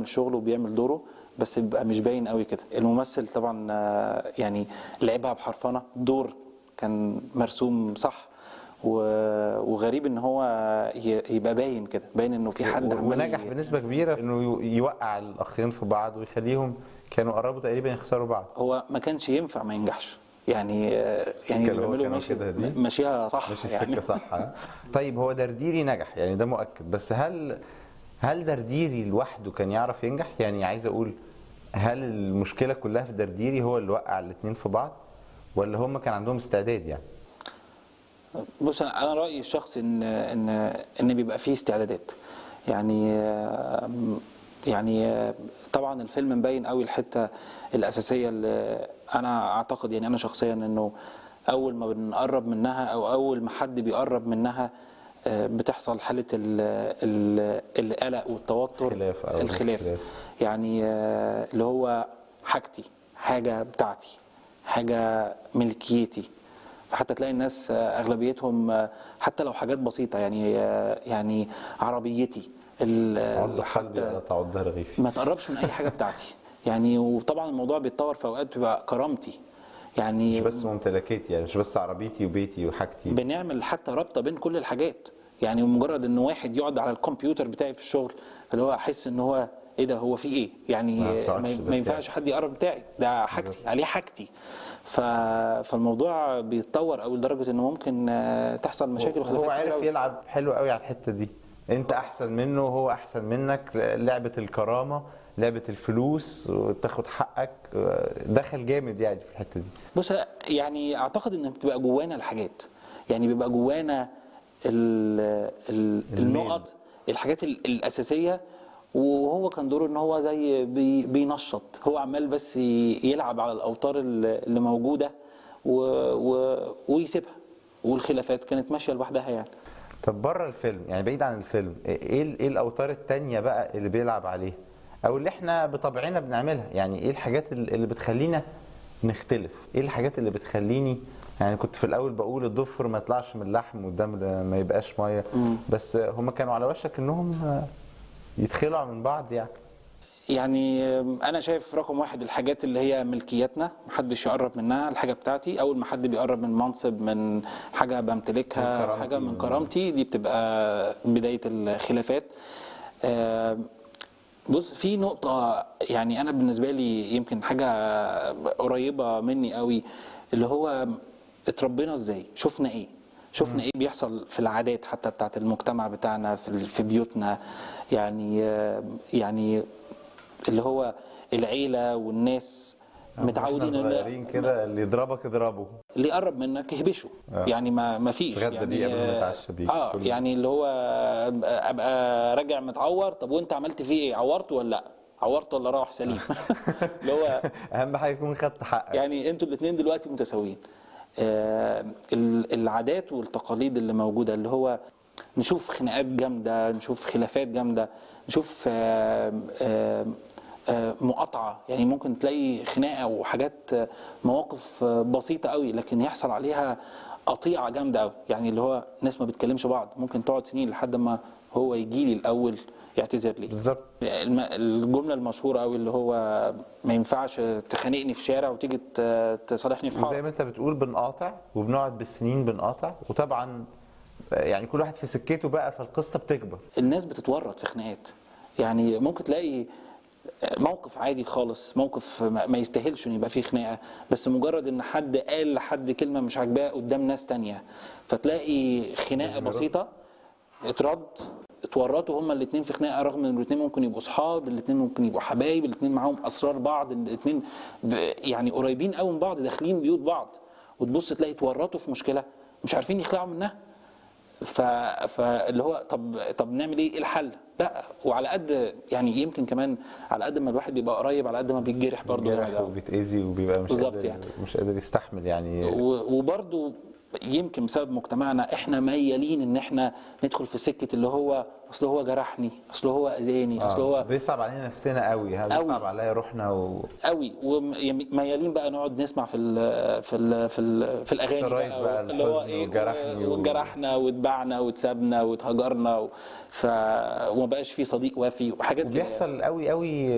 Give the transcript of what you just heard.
بيعمل شغله وبيعمل دوره بس بيبقى مش باين قوي كده الممثل طبعا آه، يعني لعبها بحرفنه دور كان مرسوم صح و- وغريب ان هو ي- يبقى باين كده باين انه في حد عمال ونجح ي- بنسبه كبيره انه يو- يوقع الاخين في بعض ويخليهم كانوا قربوا تقريبا يخسروا بعض هو ما كانش ينفع ما ينجحش يعني آه، يعني اللي هو بيعملوا كانوا ماشي كده دي؟ ماشيها صح ماشي يعني السكه صح ها؟ طيب هو درديري نجح يعني ده مؤكد بس هل هل درديري لوحده كان يعرف ينجح يعني عايز اقول هل المشكله كلها في درديري هو اللي وقع الاثنين في بعض ولا هم كان عندهم استعداد يعني بص انا أنا رايي الشخصي ان ان ان بيبقى فيه استعدادات يعني آه، يعني آه، طبعا الفيلم مبين قوي الحته الاساسيه اللي انا اعتقد يعني انا شخصيا انه اول ما بنقرب منها او اول ما حد بيقرب منها آه، بتحصل حاله ال- ال- القلق والتوتر خلاف أو الخلاف اختلاف. يعني آه، اللي هو حاجتي حاجه بتاعتي حاجه ملكيتي حتى تلاقي الناس آه، اغلبيتهم آه، حتى لو حاجات بسيطه يعني آه، يعني عربيتي ال- عض قلبي حتى على تعض رغيفي ما تقربش من اي حاجه بتاعتي يعني وطبعا الموضوع بيتطور في اوقات بتبقى كرامتي يعني مش بس ممتلكاتي يعني مش بس عربيتي وبيتي وحاجتي بنعمل حتى رابطه بين كل الحاجات يعني مجرد ان واحد يقعد على الكمبيوتر بتاعي في الشغل اللي هو احس ان هو ايه ده هو في ايه يعني ما بتقعدش ما, ده ما ينفعش حد يقرب بتاعي ده حاجتي عليه حاجتي ف... فالموضوع بيتطور قوي لدرجه انه ممكن آه، تحصل مشاكل هو وخلافات كتير عارف أوي. يلعب حلو قوي على الحته دي انت احسن منه وهو احسن منك لعبه الكرامه لعبه الفلوس وتاخد حقك دخل جامد يعني في الحته دي بص يعني اعتقد ان بتبقى جوانا الحاجات يعني بيبقى جوانا ال ال الميل. النقط الحاجات ال- الاساسيه وهو كان دوره ان هو زي بي بينشط هو عمال بس ي- يلعب على الاوتار ال- اللي موجوده و و ويسيبها والخلافات كانت ماشيه لوحدها يعني طب بره الفيلم يعني بعيد عن الفيلم ايه ال- ايه الاوتار التانية بقى اللي بيلعب عليها او اللي احنا بطبعنا بنعملها يعني ايه الحاجات ال- اللي بتخلينا نختلف ايه الحاجات اللي بتخليني يعني كنت في الاول بقول الضفر ما يطلعش من اللحم والدم ما يبقاش ميه مم. بس هم كانوا على وشك انهم يتخلعوا من بعض يعني يعني انا شايف رقم واحد الحاجات اللي هي ملكياتنا محدش يقرب منها الحاجه بتاعتي اول ما حد بيقرب من منصب من حاجه من بمتلكها كرامتي. حاجه من كرامتي دي بتبقى بدايه الخلافات آه، بص في نقطه يعني انا بالنسبه لي يمكن حاجه قريبه مني قوي اللي هو اتربينا ازاي شفنا ايه شفنا ايه بيحصل في العادات حتى بتاعت المجتمع بتاعنا في ال- في بيوتنا يعني آه، يعني اللي هو العيله والناس متعودين احنا إن- صغيرين كده اللي يضربك اضربه اللي يقرب منك يهبشه آه. يعني ما ما فيش اتغدى يعني بيه قبل ما آه، يتعشى بيه. اه كل- يعني اللي هو ابقى راجع متعور طب وانت عملت فيه ايه عورته ولا لا عورته ولا راح سليم اللي هو اهم حاجه يكون خدت حقك يعني انتوا الاثنين دلوقتي متساويين آه ال- العادات والتقاليد اللي موجوده اللي هو نشوف خناقات جامده نشوف خلافات جامده نشوف آه آه آه مقاطعه يعني ممكن تلاقي خناقه وحاجات آه، مواقف آه، بسيطه قوي لكن يحصل عليها قطيعه جامده قوي يعني اللي هو ناس ما بتكلمش بعض ممكن تقعد سنين لحد ما هو يجي لي الاول يعتذر لي بالظبط الم- الجمله المشهوره قوي اللي هو ما ينفعش تخانقني في شارع وتيجي ت- تصالحني في وزي حاره ما انت بتقول بنقاطع وبنقعد بالسنين بنقاطع وطبعا يعني كل واحد في سكته بقى فالقصه بتكبر الناس بتتورط في خناقات يعني ممكن تلاقي موقف عادي خالص موقف ما ما يستاهلش ان يبقى فيه خناقه بس مجرد ان حد قال لحد كلمه مش عاجباه قدام ناس تانية فتلاقي خناقه لازم يرد. بسيطه اترد اتورطوا هما الاثنين في خناقه رغم ان الاثنين ممكن يبقوا اصحاب الاثنين ممكن يبقوا حبايب الاثنين معاهم اسرار بعض الاثنين يعني قريبين قوي من بعض داخلين بيوت بعض وتبص تلاقي اتورطوا في مشكله مش عارفين يخلعوا منها ف... فاللي هو طب طب نعمل ايه ايه الحل لا وعلى قد يعني يمكن كمان على قد ما الواحد بيبقى قريب على قد ما بيتجرح برضه جامد بيجرح قوي. وبيتأذي وبيبقى مش بالظبط قادر يعني. مش قادر يستحمل يعني و- وبرضه يمكن بسبب مجتمعنا احنا ميالين ان احنا ندخل في سكه اللي هو اصل هو جرحني اصل هو اذاني اصل هو بيصعب علينا نفسنا قوي ها قوي. بيصعب عليا روحنا و... قوي وميالين بقى نقعد نسمع في ال في ال في, ال في الاغاني شرايط بقى اللي هو الحزن ايه وجرحني و- وجرحنا واتبعنا واتسابنا واتهجرنا و- ف وما بقاش في صديق وافي وحاجات كده وبيحصل قوي قوي